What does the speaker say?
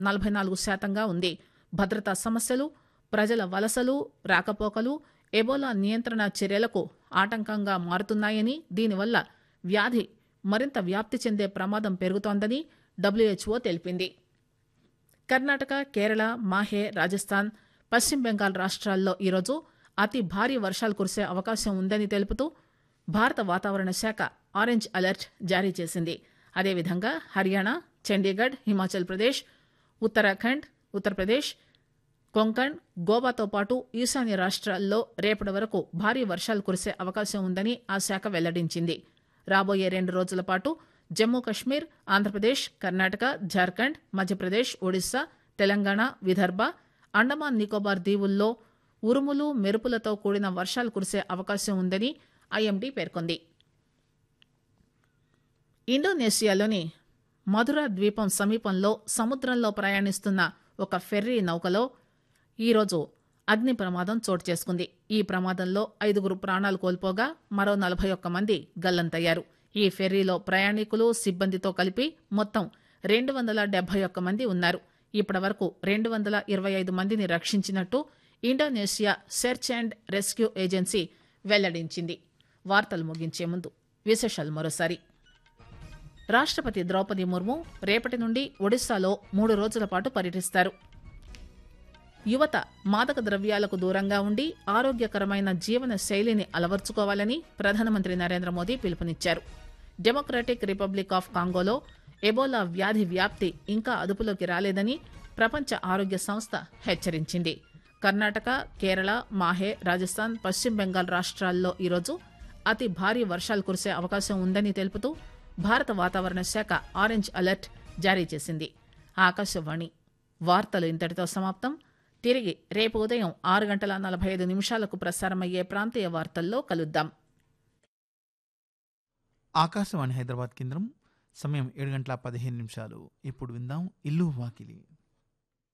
నలభై నాలుగు శాతంగా ఉంది భద్రతా సమస్యలు ప్రజల వలసలు రాకపోకలు ఎబోలా నియంత్రణ చర్యలకు ఆటంకంగా మారుతున్నాయని దీనివల్ల వ్యాధి మరింత వ్యాప్తి చెందే ప్రమాదం పెరుగుతోందని డబ్ల్యూహెచ్ఓ తెలిపింది కర్ణాటక కేరళ మాహే రాజస్థాన్ పశ్చిమ బెంగాల్ రాష్ట్రాల్లో ఈరోజు అతి భారీ వర్షాలు కురిసే అవకాశం ఉందని తెలుపుతూ భారత వాతావరణ శాఖ ఆరెంజ్ అలర్ట్ జారీ చేసింది అదేవిధంగా హర్యానా చండీగఢ్ హిమాచల్ ప్రదేశ్ ఉత్తరాఖండ్ ఉత్తరప్రదేశ్ కొంకణ్ గోవాతో పాటు ఈశాన్య రాష్ట్రాల్లో రేపటి వరకు భారీ వర్షాలు కురిసే అవకాశం ఉందని ఆ శాఖ వెల్లడించింది రాబోయే రెండు రోజుల పాటు జమ్మూ కశ్మీర్ ఆంధ్రప్రదేశ్ కర్ణాటక జార్ఖండ్ మధ్యప్రదేశ్ ఒడిశా తెలంగాణ విదర్భ అండమాన్ నికోబార్ దీవుల్లో ఉరుములు మెరుపులతో కూడిన వర్షాలు కురిసే అవకాశం ఉందని ఐఎండీ పేర్కొంది ఇండోనేషియాలోని మధుర ద్వీపం సమీపంలో సముద్రంలో ప్రయాణిస్తున్న ఒక ఫెర్రీ నౌకలో ఈరోజు అగ్ని ప్రమాదం చోటు చేసుకుంది ఈ ప్రమాదంలో ఐదుగురు ప్రాణాలు కోల్పోగా మరో నలభై ఒక్క మంది గల్లంతయ్యారు ఈ ఫెర్రీలో ప్రయాణికులు సిబ్బందితో కలిపి మొత్తం రెండు వందల డెబ్బై ఒక్క మంది ఉన్నారు ఇప్పటి వరకు రెండు వందల ఇరవై ఐదు మందిని రక్షించినట్టు Indonesia search and rescue agency వెల్లడించింది వార్తలు ముగించే ముందు విశేషాలు మరోసారి రాష్ట్రపతి ద్రౌపది ముర్ము రేపటి నుండి ఒడిశాలో మూడు రోజుల పాటు పర్యటిస్తారు యువత మాదక ద్రవ్యాలకు దూరంగా ఉండి ఆరోగ్యకరమైన జీవన శైలిని అలవర్చుకోవాలని ప్రధానమంత్రి నరేంద్ర మోదీ పిలుపునిచ్చారు డెమోక్రటిక్ రిపబ్లిక్ ఆఫ్ కాంగోలో ఎబోలా వ్యాధి వ్యాప్తి ఇంకా అదుపులోకి రాలేదని ప్రపంచ ఆరోగ్య సంస్థ హెచ్చరించింది కర్ణాటక కేరళ మాహే రాజస్థాన్ పశ్చిమ బెంగాల్ రాష్ట్రాల్లో ఈరోజు అతి భారీ వర్షాలు కురిసే అవకాశం ఉందని తెలుపుతూ భారత వాతావరణ శాఖ ఆరెంజ్ అలర్ట్ జారీ చేసింది ఆకాశవాణి వార్తలు ఇంతటితో సమాప్తం తిరిగి రేపు ఉదయం ఆరు గంటల నలభై ఐదు నిమిషాలకు ప్రసారమయ్యే ప్రాంతీయ వార్తల్లో కలుద్దాం ఆకాశవాణి హైదరాబాద్ కేంద్రం సమయం ఏడు గంటల పదిహేను నిమిషాలు ఇప్పుడు విందాం ఇల్లు వాకిలి